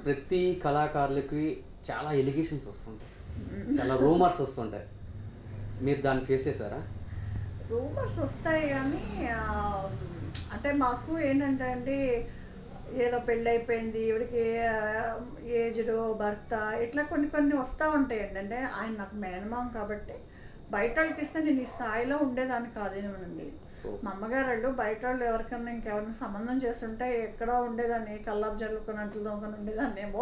ప్రతి కళాకారులకి చాలా ఎలిగేషన్స్ వస్తుంటాయి చాలా రూమర్స్ వస్తుంటాయి మీరు దాన్ని ఫేస్ చేశారా రూమర్స్ వస్తాయి కానీ ఆ, అంటే మాకు ఏంటంటే అండి ఏదో పెళ్ళి అయిపోయింది ఇవిడికి ఏజ్డ్ భర్త ఇట్లా కొన్ని కొన్ని వస్తూ ఉంటాయండి అంటే ఆయన నాకు మేనమాం కాబట్టి బయట వాళ్ళకి ఇస్తే నేను ఈ స్థాయిలో ఉండేదాన్ని కాదేమోనండి మా అమ్మగారు వాళ్ళు బయట వాళ్ళు ఎవరికన్నా ఇంకెవరైనా సంబంధం చేస్తుంటే ఎక్కడో ఉండేదాన్ని కల్లాపు జల్లుకున్నట్లు దొంగను ఉండేదాన్నేమో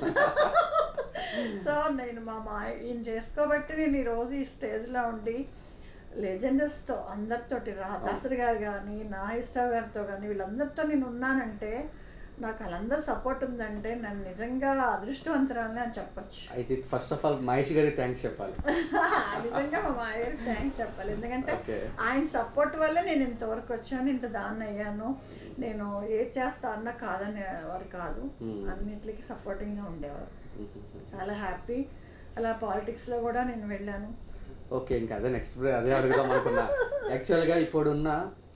సో నేను మా మా ఈయన చేసుకోబట్టి నేను ఈరోజు ఈ స్టేజ్లో ఉండి లెజెండర్స్తో అందరితోటి రా దాసరి గారు కానీ నా ఇష్ట గారితో కానీ వీళ్ళందరితో నేను ఉన్నానంటే నాకు వాళ్ళందరూ సపోర్ట్ ఉందంటే నన్ను నిజంగా అదృష్టవంతురాలని అని చెప్పొచ్చు అయితే ఫస్ట్ ఆఫ్ ఆల్ మహేష్ గారికి థ్యాంక్స్ చెప్పాలి నిజంగా మా మాయర్ థ్యాంక్స్ చెప్పాలి ఎందుకంటే Okay. ఆయన సపోర్ట్ వల్ల నేను ఇంతవరకు వచ్చాను ఇంత దాన్ని అయ్యాను నేను ఏది చేస్తా అన్నా కాదని వారు కాదు Hmm. అన్నిటికీ సపోర్టింగ్గా ఉండేవారు చాలా హ్యాపీ అలా పాలిటిక్స్లో కూడా నేను వెళ్ళాను ఓకే ఇంకా అదే నెక్స్ట్ అదే అడుగుదాం అనుకున్నా యాక్చువల్గా ఇప్పుడున్న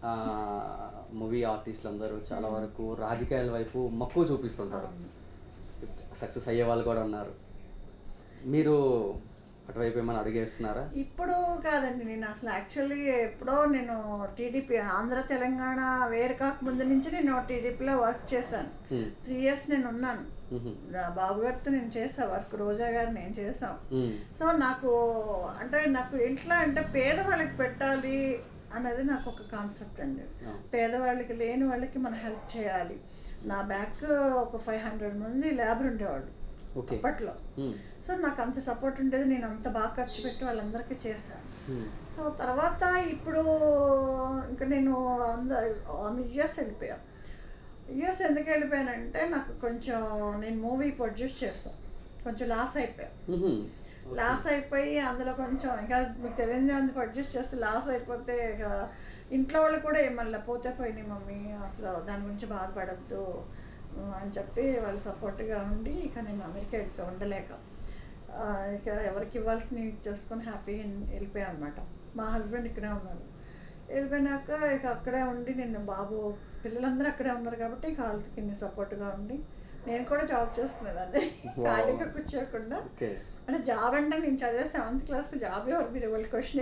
మూవీ ఆర్టిస్టులు అందరూ చాలా వరకు రాజకీయాల వైపు మక్కువ చూపిస్తుంటారు సక్సెస్ అయ్యే వాళ్ళు కూడా ఉన్నారు మీరు అటువైపు ఏమైనా అడిగేస్తున్నారా ఇప్పుడు కాదండి నేను అసలు యాక్చువల్లీ ఎప్పుడో నేను టీడీపీ ఆంధ్ర తెలంగాణ వేరు కాక ముందు నుంచి నేను టీడీపీలో వర్క్ చేశాను Hmm. త్రీ ఇయర్స్ నేను ఉన్నాను Mhm. రా- బాబు గారితో నేను చేసా వర్క్ రోజా గారు నేను చేసాం Hmm. సో నాకు అంటే నాకు ఎట్లా అంటే పేదవాళ్ళకి పెట్టాలి అనేది నాకు ఒక కాన్సెప్ట్ అండి Ah. పేదవాళ్ళకి లేని వాళ్ళకి మనం హెల్ప్ చేయాలి నా బ్యాక్ ఒక ఫైవ్ హండ్రెడ్ మంది లేబర్ ఉండేవాళ్ళు ఓకే అప్పట్లో Hmm. సో నాకు అంత సపోర్ట్ ఉండేది నేను అంత బాగా ఖర్చు పెట్టి వాళ్ళందరికీ చేశాను Hmm. సో తర్వాత ఇప్పుడు ఇంకా నేను అంద యుఎస్ వెళ్ళిపోయాను యుఎస్ ఎందుకు వెళ్ళిపోయానంటే నాకు కొంచెం నేను మూవీ ప్రొడ్యూస్ చేస్తాను కొంచెం లాస్ అయిపోయాను Mhm. లాస్ అయిపోయి అందులో కొంచెం ఇంకా మీకు తెలియదు అంది ప్రొడ్యూస్ చేస్తే లాస్ అయిపోతే ఇక ఇంట్లో వాళ్ళు కూడా మళ్ళీ పోతే పోయినాయి మమ్మీ అసలు దాని గురించి బాధపడద్దు ఉమ్, అని చెప్పి వాళ్ళు సపోర్ట్గా ఉండి ఇక నేను అమెరికా వెళ్ళిపోయి ఉండలేక ఆ, ఇక ఎవరికి ఇవ్వాల్సిన ఇచ్చేసుకొని హ్యాపీగా వెళ్ళిపోయాను అనమాట మా హస్బెండ్ ఇక్కడే ఉన్నారు వెళ్ళిపోయినాక ఇక అక్కడే ఉండి నేను బాబు పిల్లలందరూ అక్కడే ఉన్నారు కాబట్టి ఇక వాళ్ళకి నేను సపోర్ట్గా ఉండి నేను కూడా జాబ్ చేసుకునేదాన్ని Wow. ఖాళీగా కూర్చోకుండా ఓకే అంటే జాబ్ అంటే నేను చదివే సెవెంత్ క్లాస్ జాబ్ ఎవరు మీరు వాళ్ళ క్వశ్చన్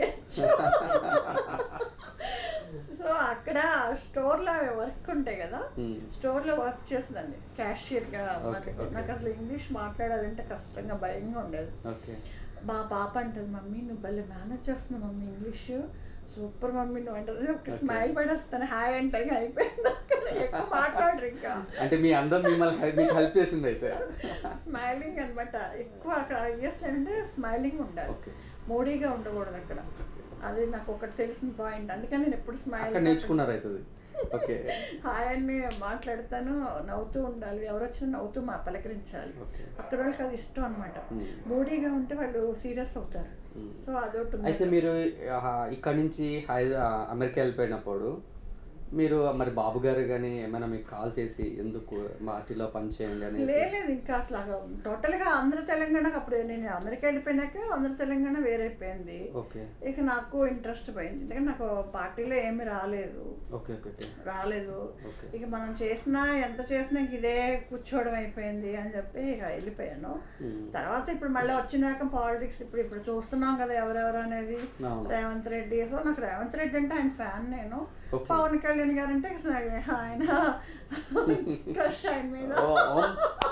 సో అక్కడ స్టోర్లో వర్క్ ఉంటాయి కదా Hmm. స్టోర్లో వర్క్ చేసేదాన్ని క్యాషియర్గా Okay, okay. నాకు అసలు ఇంగ్లీష్ మాట్లాడాలంటే కష్టంగా భయంగా ఉండేది ఓకే మా పాప అంటది మమ్మీ నువ్వు భలే మేనేజ్ చేస్తున్నావు మమ్మీ ఇంగ్లీష్ సూపర్ మమ్మీ నువ్వు అంటది ఒక Okay. స్మైల్ పడేస్తాను హాయ్ అంటే ఇక అయిపోయింది అక్కడ ఎక్కువ మాట్లాడరు ఇంకా అంటే మీ అందం మిమ్మల్ని help- మీకు హెల్ప్ చేసింది అయితే స్మైలింగ్ అన్నమాట ఎక్కువ అక్కడ యూఎస్లో అంటే స్మైలింగ్ ఉండాలి ఓకే మూడీగా ఉండకూడదు అక్కడ అది నాకు ఒకటి తెలిసిన పాయింట్ అందుకని నేను ఎప్పుడు స్మైల్ అక్కడ నేర్చుకున్నారు అవుతుంది ఓకే హాయ్ అని మాట్లాడతాను నవ్వుతూ ఉండాలి ఎవరు వచ్చినా నవ్వుతూ మా పలకరించాలి ఓకే అక్కడ వాళ్ళకి అది ఇష్టం అనమాట Hmm. మూడీగా ఉంటే వాళ్ళు సీరియస్ అవుతారు Hmm. సో అదొకటి ఉంది అయితే మీరు ఇక్కడ నుంచి హై అమెరికా వెళ్ళిపోయినప్పుడు మీరు మరి బాబు గారు కానీ ఏమైనా మీకు కాల్ చేసి ఎందుకు పార్టీలో పనిచేయండి అనేసి లేదు ఇంకా అసలు టోటల్గా ఆంధ్ర తెలంగాణకు అప్పుడు నేను అమెరికా వెళ్ళిపోయినాక ఆంధ్ర తెలంగాణ వేరైపోయింది ఓకే ఇక నాకు ఇంట్రెస్ట్ పోయింది ఎందుకంటే నాకు పార్టీలో ఏమీ రాలేదు ఓకే ఓకే ఓకే రాలేదు ఓకే ఇక మనం చేసినా ఎంత చేసినా ఇంక ఇదే కూర్చోవడం అయిపోయింది అని చెప్పి ఇక వెళ్ళిపోయాను Hmm. తర్వాత ఇప్పుడు మళ్ళీ వచ్చినాక పాలిటిక్స్ ఇప్పుడు ఇప్పుడు చూస్తున్నాం కదా ఎవరెవరు అనేది అవును. రేవంత్ రెడ్డి సో నాకు రేవంత్ రెడ్డి అంటే ఆయన ఫ్యాన్ నేను Okay. పవన్ కళ్యాణ్ గారు అంటే అసలు ఆయన క్రష్ ఆయన మీద ఓ, అవును.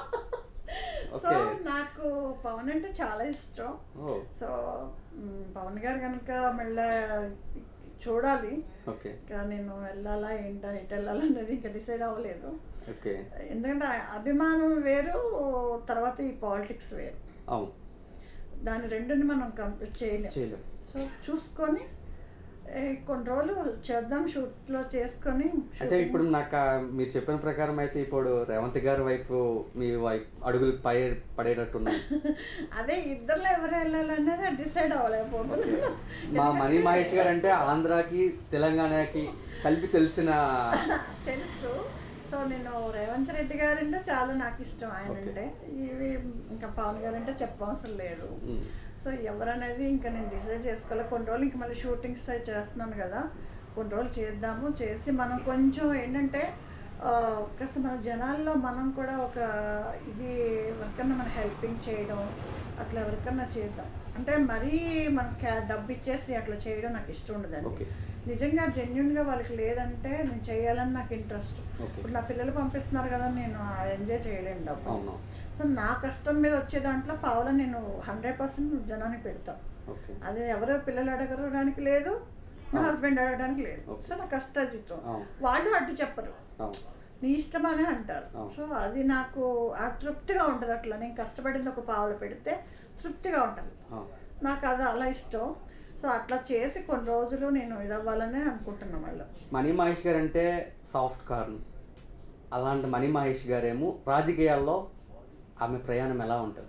So Okay. నాకు పవన్ అంటే చాలా ఇష్టం ఓ సో మ్, పవన్ గారు కనుక మళ్ళీ చూడాలి ఓకే ఇంకా నేను వెళ్ళాలా ఏంటా ఎటు వెళ్ళాలా అనేది ఇంకా డిసైడ్ అవ్వలేదు ఓకే ఎందుకంటే ఆ అభిమానం వేరు తర్వాత ఈ పాలిటిక్స్ వేరు అవును దాని రెండుని మనం కంప్లీట్ చేయలేం చేయలేం సో చూసుకొని ఏ, కొన్ని రోజులు చేద్దాం షూట్లో చేసుకొని అంటే ఇప్పుడు నాకు ఆ మీరు చెప్పిన ప్రకారం అయితే ఇప్పుడు రేవంత్ గారి వైపు మీ వైపు అడుగులు పై పడేటట్టున్నాయి అదే ఇద్దరులో ఎవరు వెళ్ళాలనేది డిసైడ్ అవ్వలేకపోతున్నాను మా మణి మహేష్ గారు అంటే ఆంధ్రాకి తెలంగాణకి కలిపి తెలిసిన తెలుసు సో నేను రేవంత్ రెడ్డి గారు అంటే చాలా నాకు ఇష్టం ఆయన Okay. అంటే ఇవి ఇంకా పవన్ గారు అంటే చెప్పవసరం లేదు ఉమ్, సో ఎవరనేది ఇంకా నేను డిసైడ్ చేసుకోవాలి కొన్ని రోజులు ఇంకా మళ్ళీ షూటింగ్స్ అవి చేస్తున్నాను కదా కొన్ని రోజులు చేద్దాము చేసి మనం కొంచెం ఏంటంటే ఆ, కాస్త మన జనాల్లో మనం కూడా ఒక ఇది ఎవరికన్నా మనం హెల్పింగ్ చేయడం అట్లా ఎవరికన్నా చేద్దాం అంటే మరీ మనకి డబ్బు ఇచ్చేసి అట్లా చేయడం నాకు ఇష్టం ఉండదండి ఓకే నిజంగా జెన్యున్గా వాళ్ళకి లేదంటే నేను చేయాలని నాకు ఇంట్రెస్ట్ ఓకే ఇప్పుడు నా పిల్లలు పంపిస్తున్నారు కదా నేను ఎంజాయ్ చేయలేను డబ్బు అవును సో నా కష్టం మీద వచ్చే దాంట్లో పావులో నేను హండ్రెడ్ పర్సెంట్ జనానికి పెడతాను ఓకే అది ఎవరు పిల్లలు అడగడానికి లేదు నా హస్బెండ్ అడగడానికి లేదు Okay. సో నా కష్టాజితం అవును వాళ్ళు అడ్డు చెప్పరు అవును నీ ఇష్టం అనే అంటారు అవును. సో అది నాకు ఆ తృప్తిగా ఉంటుంది అట్లా నేను కష్టపడింది ఒక పావులు పెడితే తృప్తిగా ఉంటుంది అవును నాకు అది అలా ఇష్టం సో అట్లా చేసి కొన్ని రోజులు నేను ఇదవ్వాలని అనుకుంటున్నాను మళ్ళీ మణి మహేష్ గారు అంటే సాఫ్ట్ కార్న్ అలాంటి మణి మహేష్ గారేమో రాజకీయాల్లో ఆమె ప్రయాణం ఎలా ఉంటుంది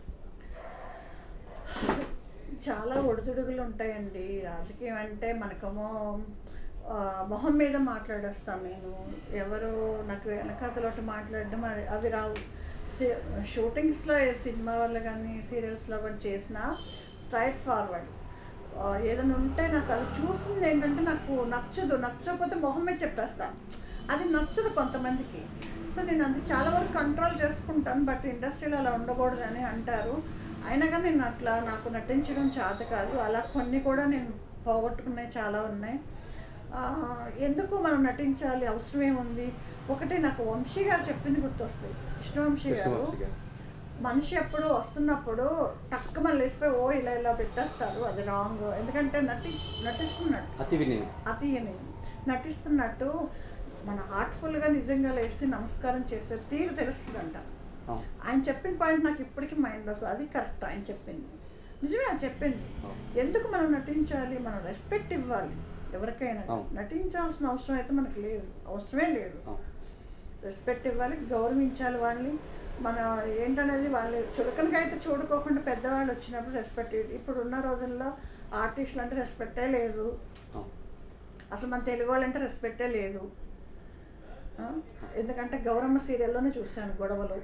చాలా ఒడిదుడుగులు ఉంటాయండి రాజకీయం అంటే మనకేమో ఆ, మొహం మీద మాట్లాడేస్తాను నేను ఎవరు నాకు వెనకాతలోటి మాట్లాడడం అవి- అవి రావు సి- షూటింగ్స్లో ఏ సినిమా వల్ల కానీ సీరియల్స్లో కానీ చేసిన స్ట్రైట్ ఫార్వర్డ్ ఆ, ఏదైనా ఉంటే నాకు అది చూసింది ఏంటంటే నాకు నచ్చదు నచ్చకపోతే మొహం మీద చెప్పేస్తా అది నచ్చదు కొంతమందికి సో నేను అది చాలా వరకు కంట్రోల్ చేసుకుంటాను బట్ ఇండస్ట్రీలో అలా ఉండకూడదని అంటారు అయినా కానీ నేను అట్లా నాకు నటించడం చేత కాదు అలా కొన్ని కూడా నేను పోగొట్టుకున్నవి చాలా ఉన్నాయి ఆ, ఎందుకు మనం నటించాలి అవసరం ఏముంది ఒకటి నాకు వంశీ గారు చెప్పింది గుర్తొస్తుంది కృష్ణవంశీ గారు కృష్ణవంశీ గారు మనిషి ఎప్పుడు వస్తున్నప్పుడు టక్కు మళ్ళీ లేసిపోయి ఓ ఇలా ఇలా పెట్టేస్తారు అది రాంగ్ ఎందుకంటే నటి నటిస్తున్నట్టు అతి విని అతి అని నటిస్తున్నట్టు మన హార్ట్ఫుల్గా నిజంగా లేచి నమస్కారం చేస్తే తీరు తెలుస్తుందంట అవును ఆయన చెప్పిన పాయింట్ నాకు ఇప్పటికీ మైండ్ వస్తుంది అది కరెక్ట్ ఆయన చెప్పింది నిజమే ఆయన చెప్పింది ఎందుకు మనం నటించాలి మనం రెస్పెక్ట్ ఇవ్వాలి ఎవరికైనా అవును. నటించాల్సిన అవసరం అయితే మనకు లేదు అవసరమే లేదు అవును రెస్పెక్ట్ ఇవ్వాలి గౌరవించాలి వాళ్ళని మన ఏంటనేది వాళ్ళు చులకనగా అయితే చూడుకోకుండా పెద్దవాళ్ళు వచ్చినప్పుడు రెస్పెక్ట్ ఇప్పుడు ఉన్న రోజుల్లో ఆర్టిస్టులు అంటే రెస్పెక్టే లేదు అవును అసలు మన తెలుగు వాళ్ళు అంటే రెస్పెక్టే లేదు ఆ? ఎందుకంటే గౌరమ్మ సీరియల్లోనే చూశాను గొడవలు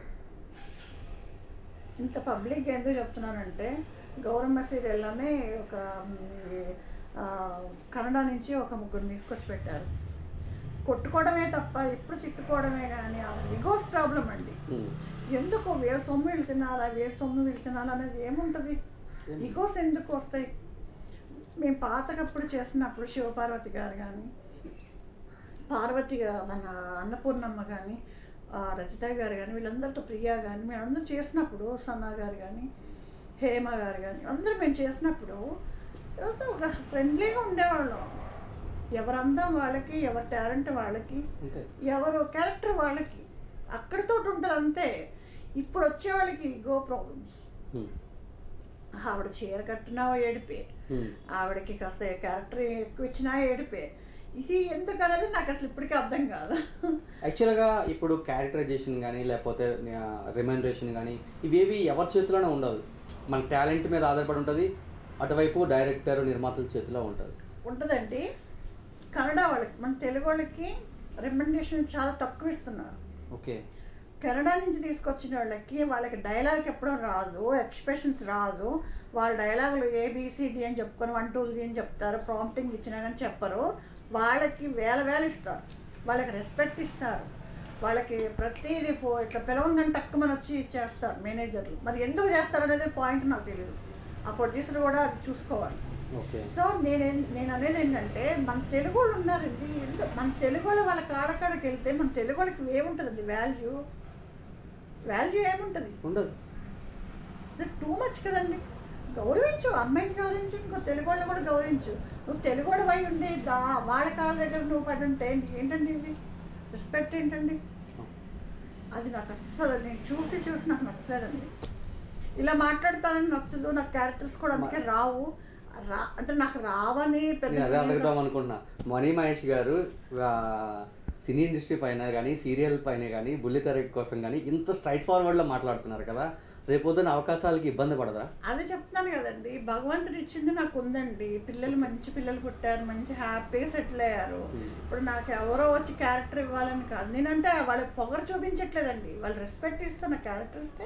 ఇంత పబ్లిక్ ఎందుకు చెప్తున్నానంటే గౌరమ్మ సీరియల్లోనే ఒక మ్, ఆ, కన్నడ నుంచి ఒక ముగ్గురు తీసుకొచ్చి పెట్టారు కొట్టుకోవడమే తప్ప ఎప్పుడు తిట్టుకోవడమే కానీ ఆ బిగోస్ ప్రాబ్లం అండి ఉమ్. ఎందుకు వీళ్ళ సొమ్ము వీళ్ళు తినాలా వీళ్ళ సొమ్ము వీళ్ళు తినాలా అనేది ఏముంటుంది ఏం- ఈగోస్ ఎందుకు వస్తాయి మేము పాతకప్పుడు చేసినప్పుడు శివపార్వతి గారు కానీ పార్వతి గా- మన అన్నపూర్ణమ్మ కానీ రజిత గారు కానీ వీళ్ళందరితో ప్రియా కానీ మేమందరం చేసినప్పుడు సన్నా గారు కానీ హేమ గారు కానీ అందరూ మేము చేసినప్పుడు ఏదో ఒక ఫ్రెండ్లీగా ఉండేవాళ్ళం ఎవరి అందం వాళ్ళకి ఎవరి టాలెంట్ వాళ్ళకి అంతే ఎవరు క్యారెక్టర్ వాళ్ళకి అక్కడితో ఉంటుంది అంతే ఇప్పుడు వచ్చే వాళ్ళకి గో ప్రాబ్లమ్స్ ఉమ్. ఆవిడ చీర కట్టినా ఏడిపే ఉమ్. ఆవిడకి కాస్త క్యారెక్టర్ ఎక్కువ ఇచ్చినా ఏడిపే ఇది ఎందుకు అనేది నాకు అసలు ఇప్పటికీ అర్థం కాదు యాక్చువల్గా ఇప్పుడు క్యారెక్టరైజేషన్ కానీ లేకపోతే రిమైండరేషన్ కానీ ఇవేవి ఎవరి చేతిలోనే ఉండదు మన టాలెంట్ మీద ఆధారపడి ఉంటుంది అటువైపు డైరెక్టర్ నిర్మాతల చేతిలో ఉంటుంది ఉంటుందండి కన్నడ వాళ్ళకి మన తెలుగు వాళ్ళకి రికమెండేషన్ చాలా తక్కువ ఇస్తున్నారు ఓకే కెనడా నుంచి తీసుకొచ్చిన వాళ్ళకి వాళ్ళకి డైలాగ్ చెప్పడం రాదు ఎక్స్ప్రెషన్స్ రాదు వాళ్ళ డైలాగులు ఏబిసిడి అని చెప్పుకొని వన్ టూ త్రీ అని చెప్తారు ప్రాంప్టింగ్ ఇచ్చినా కానీ చెప్పరు వాళ్ళకి వేల వేలు ఇస్తారు వాళ్ళకి రెస్పెక్ట్ ఇస్తారు వాళ్ళకి ప్రతిదీ ఫో ఇట్లా పిలవంగానే తక్కువ వచ్చి ఇచ్చేస్తారు మేనేజర్లు మరి ఎందుకు చేస్తారు అనేది పాయింట్ నాకు తెలియదు ఆ ప్రొడ్యూసర్ కూడా అది చూసుకోవాలి ఓకే సో నేను నేను అనేది ఏంటంటే మన తెలుగు వాళ్ళు ఉన్నారండి ఎందుకు- మన తెలుగు వాళ్ళు వాళ్ళ కాడకాడకి వెళ్తే మన తెలుగు వాళ్ళకి ఏముంటుందండి వాల్యూ వాల్యూ ఏముంటుంది ఉండదు టూ మచ్ కదండి గౌరవించు అమ్మాయిని గౌరవించు ఇంకో తెలుగు వాళ్ళని కూడా గౌరవించు నువ్వు తెలుగు వాడు అయి ఉండి దా వాళ్ళ కాళ్ళ దగ్గర నువ్వు పడి ఉంటే ఏంటండి ఇది రెస్పెక్ట్ ఏంటండి అది నాకు అస్సలు నేను చూసి చూసి నాకు నచ్చలేదండి ఇలా మాట్లాడతానని నచ్చదు నాకు క్యారెక్టర్స్ కూడా అందుకే రావు రా అంటే నాకు రావని నేను అదే పెద్ద అడుగుదాం అనుకున్నా మణి మహేష్ గారు ఆ, సినీ ఇండస్ట్రీ పైన కానీ సీరియల్ పైన కానీ బుల్లితెర కోసం కానీ ఇంత స్ట్రైట్ ఫార్వర్డ్లో మాట్లాడుతున్నారు కదా రేపొద్దున అవకాశాలకి ఇబ్బంది పడదా అది చెప్తున్నాను కదండి భగవంతుడు ఇచ్చింది నాకు ఉందండి పిల్లలు మంచి పిల్లలు పుట్టారు మంచి హ్యాపీగా సెటిల్ అయ్యారు ఇప్పుడు నాకు ఎవరో వచ్చి క్యారెక్టర్ ఇవ్వాలని కాదు నేనంటే వాళ్ళకి పొగరు చూపించట్లేదండి వాళ్ళు రెస్పెక్ట్ ఇస్తే నా క్యారెక్టర్ ఇస్తే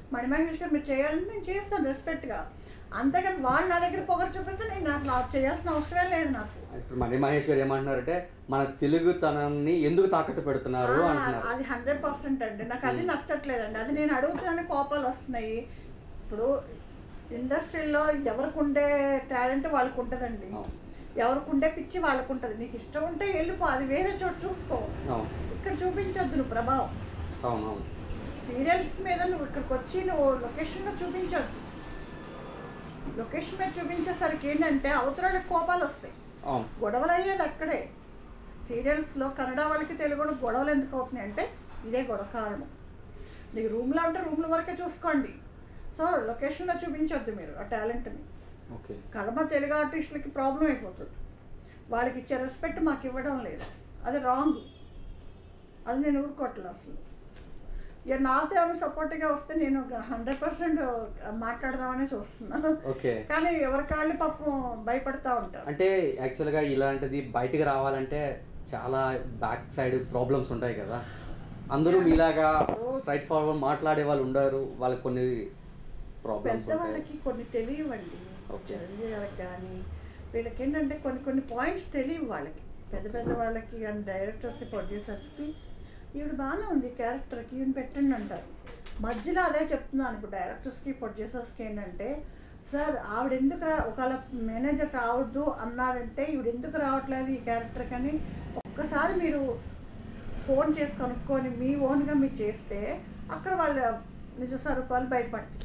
మణి మహేష్ గారు మీరు చేయాలంటే నేను చేస్తాను రెస్పెక్ట్గా అంతేకాని వాళ్ళు నా దగ్గర పొగరు చూపిస్తే నేను అసలు అది చేయాల్సిన అవసరమే లేదు నాకు ఇప్పుడు మణి మహేష్ గారు ఏమంటున్నారంటే మన తెలుగుతనాన్ని ఎందుకు తాకట్టు పెడుతున్నారు ఆ, అంటున్నారు అది హండ్రెడ్ పర్సెంట్ అండి నాకు అది నచ్చట్లేదండి అది నేను అడుగుతున్నాను కోపాలు వస్తున్నాయి ఇప్పుడు ఇండస్ట్రీలో ఎవరికి ఉండే టాలెంట్ వాళ్ళకు ఉంటుందండి అవును. ఎవరికి ఉండే పిచ్చి వాళ్ళకు ఉంటుంది నీకు ఇష్టం ఉంటే వెళ్ళిపో అది వేరే చోట చూసుకో అవును ఇక్కడ చూపించొద్దు నువ్వు ప్రభావం అవును అవును సీరియల్స్ మీద నువ్వు ఇక్కడికి వచ్చి నువ్వు లొకేషన్లో చూపించొద్దు లొకేషన్ మీద చూపించేసరికి ఏంటంటే అవతల కోపాలు వస్తాయి అవును గొడవలు అయ్యేది అక్కడే సీరియల్స్లో కన్నడ వాళ్ళకి తెలుగు వాళ్ళకి గొడవలు ఎందుకు అవుతున్నాయి అంటే ఇదే గొడవ కారణం నీకు రూమ్లో ఉంటే రూమ్ల వరకే చూసుకోండి సో లొకేషన్లో చూపించొద్దు మీరు ఆ టాలెంట్ని ఓకే కడమ తెలుగు ఆర్టిస్టులకి ప్రాబ్లం అయిపోతుంది వాళ్ళకి ఇచ్చే రెస్పెక్ట్ మాకు ఇవ్వడం లేదు అది రాంగ్ అది నేను ఊరుకోవట్లేదు అసలు ఇక నాతో ఏమైనా సపోర్ట్గా వస్తే నేను హండ్రెడ్ పర్సెంట్ మాట్లాడదామని చూస్తున్నాను ఓకే కానీ ఎవరికాళ్ళు పాపం భయపడతా ఉంటారు అంటే యాక్చువల్గా ఇలాంటిది బయటికి రావాలంటే చాలా బ్యాక్ సైడ్ ప్రాబ్లమ్స్ ఉంటాయి కదా అందరూ మీలాగా స్ట్రైట్ ఫార్వర్డ్ మాట్లాడే వాళ్ళు ఉండరు వాళ్ళకి కొన్ని ప్రాబ్లమ్స్ ఉంటాయి పెద్దవాళ్ళకి కొన్ని తెలియవండి Okay. చిరంజీవి గారికి కానీ వీళ్ళకి ఏంటంటే కొన్ని కొన్ని పాయింట్స్ తెలియవు వాళ్ళకి పెద్ద పెద్ద వాళ్ళకి కానీ డైరెక్టర్స్కి ప్రొడ్యూసర్స్కి ఈవిడ బాగానే ఉంది క్యారెక్టర్కి ఈవిడ పెట్టండి అంటారు మధ్యలో అదే చెప్తున్నాను ఇప్పుడు డైరెక్టర్స్కి ప్రొడ్యూసర్స్కి ఏంటంటే సార్ ఆవిడ ఎందుకు రా ఒకవేళ మేనేజర్ రావద్దు అన్నారంటే ఈవిడ ఎందుకు రావట్లేదు ఈ క్యారెక్టర్ కానీ ఒక్కసారి మీరు ఫోన్ చేసి కనుక్కొని మీ ఓన్గా మీరు చేస్తే అక్కడ వాళ్ళ నిజ స్వరూపాలు బయటపడతాయి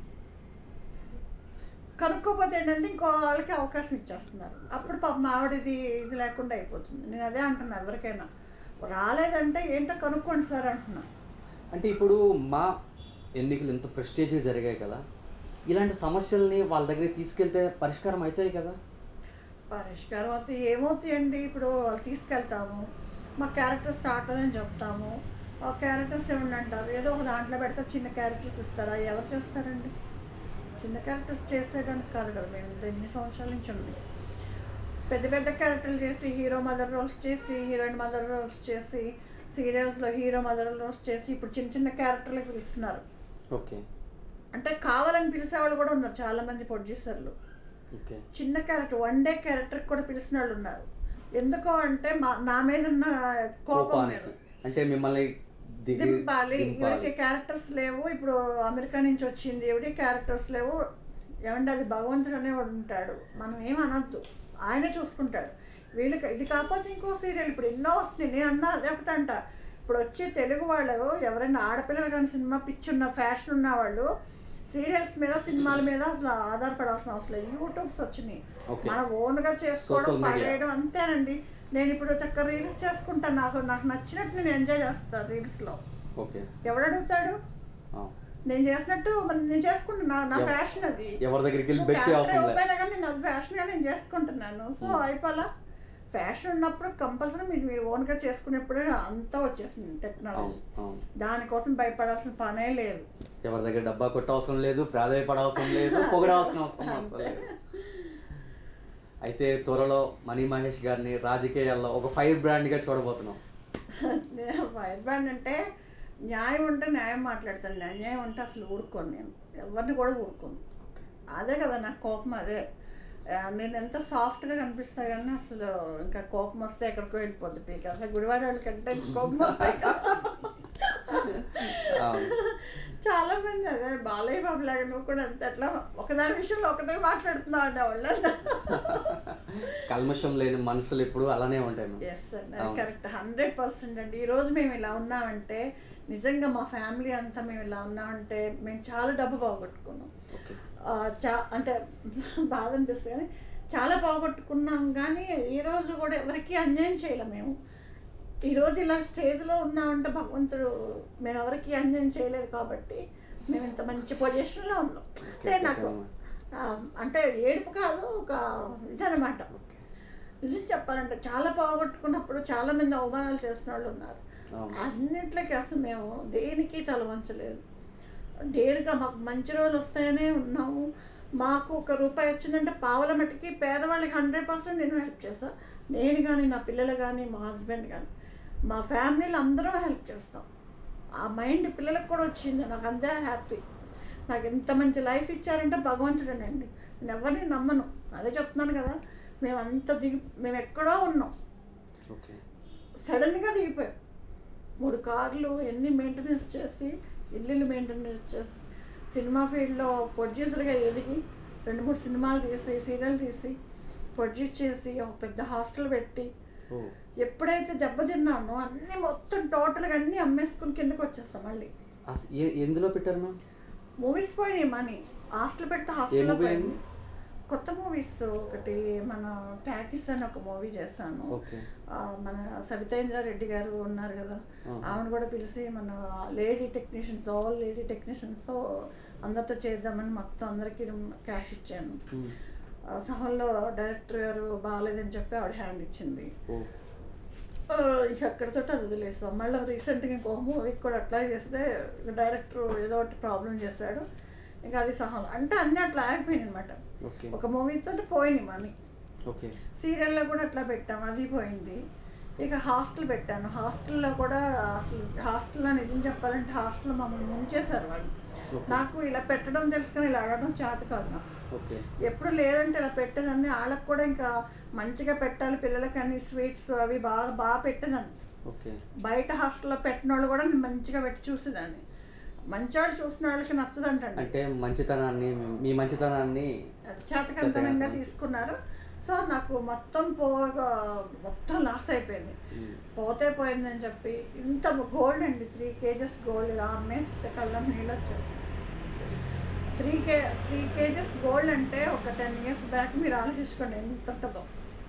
కనుక్కోపోతే ఏంటంటే ఇంకో వాళ్ళకి అవకాశం ఇచ్చేస్తున్నారు అప్పుడు పాపం ఆవిడది ఇది లేకుండా అయిపోతుంది నేను అదే అంటున్నా ఎవరికైనా రాలేదంటే ఏంటో కనుక్కోండి సార్ అంటున్నా అంటే ఇప్పుడు మా ఎన్నికలు ఎంత ప్రెస్టేజ్గా జరిగాయి కదా ఇలాంటి సమస్యల్ని వాళ్ళ దగ్గరికి తీసుకెళ్తే పరిష్కారం అవుతాయి కదా పరిష్కారం అయితే ఏమవుతాయండి ఇప్పుడు వాళ్ళు తీసుకెళ్తాము మా క్యారెక్టర్ స్టార్ట్ అదని చెప్తాము ఆ క్యారెక్టర్స్ ఏమన్నా అంటారు ఏదో ఒక దాంట్లో పెడితే చిన్న క్యారెక్టర్స్ ఇస్తారా ఎవరు చేస్తారండి చిన్న క్యారెక్టర్స్ చేసేయడానికి కాదు కదా మేము ఇంకా ఎన్ని సంవత్సరాల నుంచి ఉంది పెద్ద పెద్ద క్యారెక్టర్లు చేసి హీరో మదర్ రోల్స్ చేసి హీరోయిన్ మదర్ రోల్స్ చేసి సీరియల్స్లో హీరో మదర్ రోల్స్ చేసి ఇప్పుడు చిన్న చిన్న క్యారెక్టర్లకు పిలుస్తున్నారు ఓకే అంటే కావాలని పిలిచేవాళ్ళు కూడా ఉన్నారు చాలామంది ప్రొడ్యూసర్లు ఓకే చిన్న క్యారెక్టర్ వన్ డే క్యారెక్టర్ కూడా పిలిచిన వాళ్ళు ఉన్నారు ఎందుకో అంటే మా నా మీద ఉన్న కోపం మీద కోపానికి అంటే మిమ్మల్ని దిగి దింపాలి దింపాలి. ఈవిడికి క్యారెక్టర్స్ లేవు ఇప్పుడు అమెరికా నుంచి వచ్చింది ఈవిడి క్యారెక్టర్స్ లేవు ఏమంటే అది భగవంతుడు అనేవాడు ఉంటాడు మనం ఏం అనొద్దు ఆయనే చూసుకుంటాడు వీళ్ళకి ఇది కాకపోతే ఇంకో సీరియల్ ఇప్పుడు ఎన్నో వస్తున్నాయి నేను అన్నా అదే ఒకటి అంట ఇప్పుడు వచ్చే తెలుగు వాళ్ళు ఎవరైనా ఆడపిల్లలు కానీ సినిమా పిచ్చి ఉన్న ఫ్యాషన్ ఉన్న వాళ్ళు సీరియల్స్ మీద సినిమాల మీద అసలు ఆధారపడాల్సిన అవసరం లేదు యూట్యూబ్స్ వచ్చినాయి Okay. మనం ఓన్గా చేసుకోవడం Social media. పడేయడం అంతేనండి నేను ఇప్పుడు చక్కగా రీల్స్ చేసుకుంటాను నాకు నాకు నచ్చినట్టు నేను ఎంజాయ్ చేస్తాను రీల్స్లో ఓకే ఎవడు అడుగుతాడు ఆ. నేను చేసినట్టు మరి నేను చేసుకుంటున్నా నా ఎవ- ఫ్యాషన్ అది ఎవరి దగ్గరికి వెళ్ళి నువ్వు బెచ్చే character అవసరం లేదు ఇవ్వకపోయినా కానీ నేను అది ఫ్యాషన్గా నేను చేసుకుంటున్నాను సో అయిపోలా ఫ్యాషన్ ఉన్నప్పుడు కంపల్సరీ మీరు మీరు ఓన్గా చేసుకునేప్పుడు అంతా వచ్చేసింది టెక్నాలజీ అవును అవును దానికోసం భయపడాల్సిన పనే లేదు ఎవరి దగ్గర డబ్బా కొట్ట అవసరం లేదు ప్రాధాయపడ అవసరం లేదు పొగడాల్సిన అవసరం అవసరం లేదు అయితే త్వరలో మణి మహేష్ గారిని రాజకీయాల్లో ఒక ఫైర్ బ్రాండ్గా చూడబోతున్నాం ఫైర్ బ్రాండ్ అంటే న్యాయం ఉంటే న్యాయం మాట్లాడతాను అన్యాయం ఉంటే అసలు ఊరుకోను నేను ఎవరిని కూడా ఊరుకోను అదే కదా నాకు కోపం అదే ఆ, నేను ఎంత సాఫ్ట్గా కనిపిస్తా కానీ అసలు ఇంకా కోపం వస్తే ఎక్కడికో వెళ్ళిపోద్ది పీక అసలు గుడివాడ వాళ్ళకంటే కోపం వస్తాయి అవును. చాలా మంది అదే బాలయ్య బాబు లాగా నువ్వు కూడా అంతే అట్లా ఒకదాని విషయంలో ఒకటే మాట్లాడుతున్నావు అంటే వాళ్ళు కల్మషం లేని మనుషులు ఎప్పుడు అలానే ఉంటాయి మేడం. ఎస్ అండి అవును. కరెక్ట్ హండ్రెడ్ పర్సెంట్ అండి ఈరోజు మేము ఇలా ఉన్నామంటే నిజంగా మా ఫ్యామిలీ అంతా మేము ఇలా ఉన్నామంటే మేము చాలా డబ్బు పోగొట్టుకున్నాం ఓకే ఆ, చా అంటే బాధ అనిపిస్తుంది కానీ చాలా పోగొట్టుకున్నాం కానీ ఈరోజు కూడా ఎవరికి అన్యాయం చేయలేం మేము ఈరోజు ఇలా స్టేజ్లో ఉన్నామంటే భగవంతుడు మేము ఎవరికి అన్యాయం చేయలేదు కాబట్టి మేము ఇంత మంచి పొజిషన్లో ఉన్నాం అంటే నాకు ఆ, అంటే ఏడుపు కాదు ఒక ఇదనమాట నిజం చెప్పాలంటే చాలా పోగొట్టుకున్నప్పుడు చాలా మంది అవమానాలు చేసిన వాళ్ళు ఉన్నారు అవును. అన్నిట్లకి అసలు మేము దేనికి తల వంచలేదు దేనిగా మాకు మంచి రోజులు వస్తాయనే ఉన్నాము మాకు ఒక రూపాయి వచ్చిందంటే పావుల మట్టికి పేదవాళ్ళకి హండ్రెడ్ పర్సెంట్ నేను హెల్ప్ చేస్తాను నేను కానీ నా పిల్లలు కానీ మా హస్బెండ్ కానీ మా ఫ్యామిలీలో అందరం హెల్ప్ చేస్తాం ఆ మైండ్ పిల్లలకు కూడా వచ్చింది నాకు అంతే హ్యాపీ నాకు ఎంత మంచి లైఫ్ ఇచ్చారంటే భగవంతుడేనండి నేను ఎవరిని నమ్మను అదే చెప్తున్నాను కదా మేము అంత దిగి మేము ఎక్కడో ఉన్నాం ఓకే సడన్గా దిగిపోయాం మూడు కార్లు ఎన్ని మెయింటెనెన్స్ చేసి ఇల్లులు మెయింటెనెన్స్ చేసి సినిమా ఫీల్డ్లో ప్రొడ్యూసర్గా ఎదిగి రెండు మూడు సినిమాలు తీసి సీరియల్ తీసి ప్రొడ్యూస్ చేసి ఒక పెద్ద హాస్టల్ పెట్టి ఓ ఎప్పుడైతే దెబ్బతిన్నానో అన్నీ మొత్తం టోటల్గా అన్నీ అమ్మేసుకుని కిందకి వచ్చేస్తాం మళ్ళీ అస- ఏ- ఎందులో పెట్టారు మ్యామ్ మూవీస్ పోయినాయి మనీ హాస్టల్ పెడితే ఏ హాస్టల్లో movie పోయింది అండి? కొత్త మూవీస్ ఒకటి మన టాకీస్ అని ఒక మూవీ చేశాను ఓకే ఆ, మన సబితేంద్ర రెడ్డి గారు ఉన్నారు కదా ఆహా. ఆమెను కూడా పిలిచి మన lady technicians all lady technicians అందరితో చేద్దామని మొత్తం అందరికీ క్యాష్ ఇచ్చాను మ్మ్. ఆ, సహల్లో డైరెక్టర్ గారు బాగాలేదని చెప్పి ఆవిడ హ్యాండ్ ఇచ్చింది ఓ ఆ, ఇక అక్కడితో అది వదిలేసాం మళ్ళీ రీసెంట్గా ఇంకో మూవీకి కూడా అట్లా చేస్తే డైరెక్టర్ ఏదో ఒకటి ప్రాబ్లం చేశాడు ఇంకా అది సహల్ అంటే అన్నీ అట్లా ఆగిపోయింది అనమాట ఓకే ఒక మూవీతో పోయింది మనీ ఓకే సీరియల్లో కూడా అట్లా పెట్టాం అది పోయింది ఇక హాస్టల్ పెట్టాను హాస్టల్లో కూడా అసలు హాస్టల్లో నిజం చెప్పాలంటే హాస్టల్లో మమ్మల్ని ముంచేశారు వాళ్ళు ఓకే. నాకు ఇలా పెట్టడం తెలుసు కానీ ఇలా ఆడడం చేత కాదు నాకు ఓకే ఎప్పుడు లేదంటే ఇలా పెట్టేదాన్ని వాళ్ళకి కూడా ఇంకా మంచిగా పెట్టాలి పిల్లలకి అన్ని స్వీట్స్ అవి బాగా బాగా పెట్టేదాన్ని ఓకే బయట హాస్టల్లో పెట్టిన వాళ్ళు కూడా నేను మంచిగా పెట్టి చూసేదాన్ని మంచివాళ్ళు చూసిన వాళ్ళకి నచ్చదంటండి అంటే మంచితనాన్ని మీ మంచితనాన్ని చేతకంతనంగా తీసుకున్నారు సో నాకు మొత్తం పోగా మొత్తం లాస్ అయిపోయింది మ్మ్. పోతే పోయిందని చెప్పి ఇంత గోల్డ్ అండి త్రీ కేజెస్ గోల్డ్ ఇలా అమ్మేస్తే కళ్ళం నీళ్ళు వచ్చేసి three K three KGs gold అంటే ఒక టెన్ ఇయర్స్ బ్యాక్ మీరు ఆలోచించుకోండి ఎంత ఉంటుందో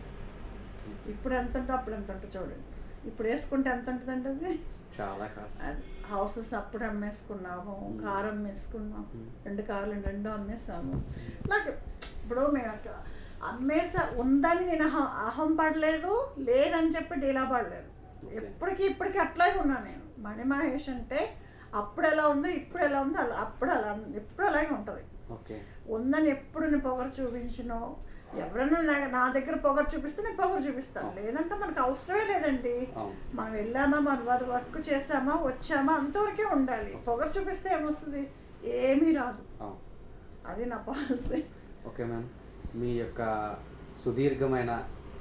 ఇప్పుడు ఎంత ఉంటుందో అప్పుడు ఎంత ఉంటుందో చూడండి ఇప్పుడు వేసుకుంటే ఎంత ఉంటుందండి అది చాలా కాస్ట్ అది హౌసెస్ అప్పుడు అమ్మేసుకున్నాము కారు అమ్మేసుకున్నాం Hmm. రెండు కార్లు రెండు అమ్మేసాము నాకు ఇప్పుడు మేము అక్క- అమ్మేసా ఉందని నేను అహం అహం పడలేదు లేదని చెప్పి డీలా పడలేదు Okay. ఎప్పటికీ ఇప్పటికీ అట్లాగే ఉన్నాను నేను మణి మహేష్ అంటే అప్పుడు ఎలా ఉందో ఇప్పుడు ఎలా ఉందో అలా అప్పుడు అలా ఎప్పుడు అలాగే ఉంటుంది ఓకే ఉందని ఎప్పుడు నేను పొగరు చూపించినో ఎవరైనా నా- నా దగ్గర పొగరు చూపిస్తే నేను పొగరు చూపిస్తాను లేదంటే మనకు అవసరమే లేదండి అవును మనం వెళ్ళామా మన వారి వర్క్ చేసామా వచ్చామా అంతవరకే ఉండాలి పొగరు చూపిస్తే ఏమొస్తుంది ఏమీ రాదు అవును అది నా పాలసీ ఓకే మ్యామ్ మీ యొక్క సుదీర్ఘమైన